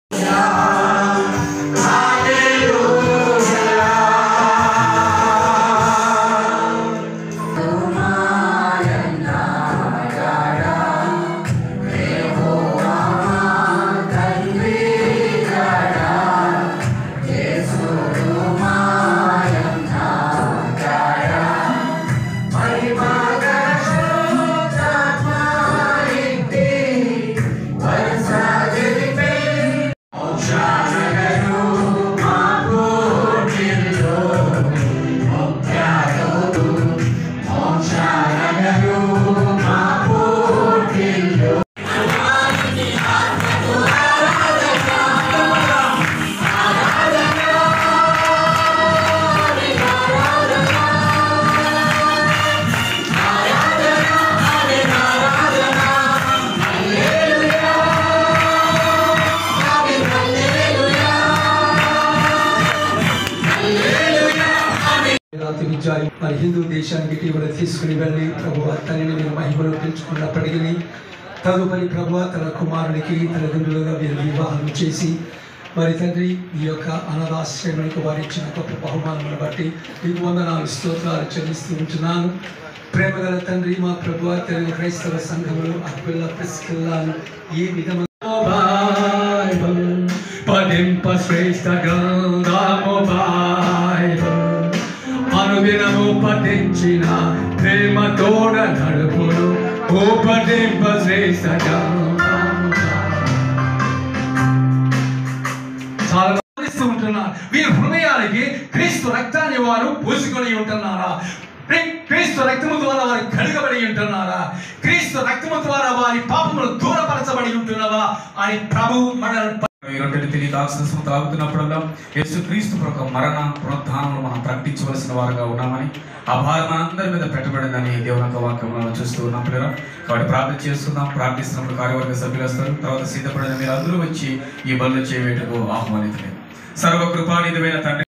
రాతి విద్యారి మరి హిందూ దేశానికి ఇటీవల తీసుకుని వెళ్ళి ప్రభు తనని మీరు మహిమలో పెంచుకున్నప్పటికీ తదుపరి ప్రభు తన కుమారునికి తల్లిదండ్రులుగా వీరు వివాహం చేసి మరి తండ్రి ఈ యొక్క అనాథాశ్రయానికి వారు ఇచ్చిన గొప్ప బహుమానములను బట్టి మీకు వందనాలు స్తోత్రాలు చెల్లిస్తూ ఉంటున్నాను ప్రేమగల తండ్రి మా ప్రభు తెలుగు క్రైస్తవ సంఘములు అక్విల్ల ప్రిస్కిల్లాను ఈ విధమైన బైబిల్ పఠింప శ్రేష్ఠ గ్రంథము బైబిల్ అనుదినము పఠించిన ప్రేమ తోడ నడుపును ఉపదింప శ్రేష్ఠ గ్రంథము చాలా గమనిస్తూ ఉంటున్నారు వీరి హృదయాలకి క్రీస్తు రక్తాన్ని వారు పూసుకొని ఉంటున్నారా క్రీ- క్రీస్తు రక్తము ద్వారా వారు కడుగబడి ఉంటున్నారా క్రీస్తు రక్తము ద్వారా వారి పాపములు దూరపరచబడి ఉంటున్నావా అని ప్రభు మనల్ని ఈ రొట్టెలు తిని దాక్షరసం తాగుతున్నప్పుడల్లా యేసు క్రీస్తు ఒక మరణ పునరుద్ధానములు మనం ప్రకటించవలసిన వారుగా ఉన్నామని ఆ భారం మనందరి మీద పెట్టబడిందని దేవుని యొక్క వాక్యం మనం చూస్తూ ఉన్నాం పిల్లరా కాబట్టి ప్రార్థన చేస్తున్నాం ప్రార్థిస్తున్నప్పుడు కార్యవర్గ సభ్యులు వస్తారు తర్వాత సిద్ధపడిన మీరు అందరూ వచ్చి ఈ బలు చేయవేటకు ఆహ్వానితులే సర్వ కృపానిధమైన తండ్రి